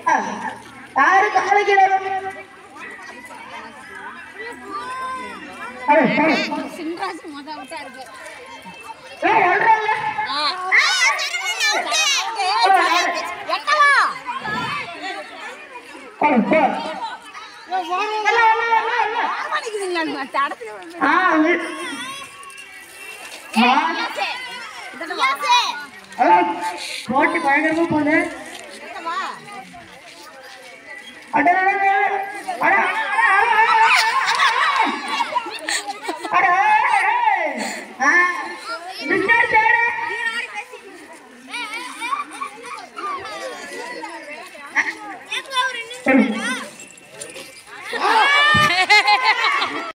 யாரு காலைக்கு சின்ராசு மொத அவுட்டா இருக்கு ஏய் ஒன்றல்ல என்னவா போடு போ இல்ல இல்ல இல்ல இல்ல பண்ணிக்குதுங்களா தடத்துல ஆ அது ஆ அதான் போட்டி பயங்கரமா போகுது அட அட, அட, அட, அட, அட, அட, அட,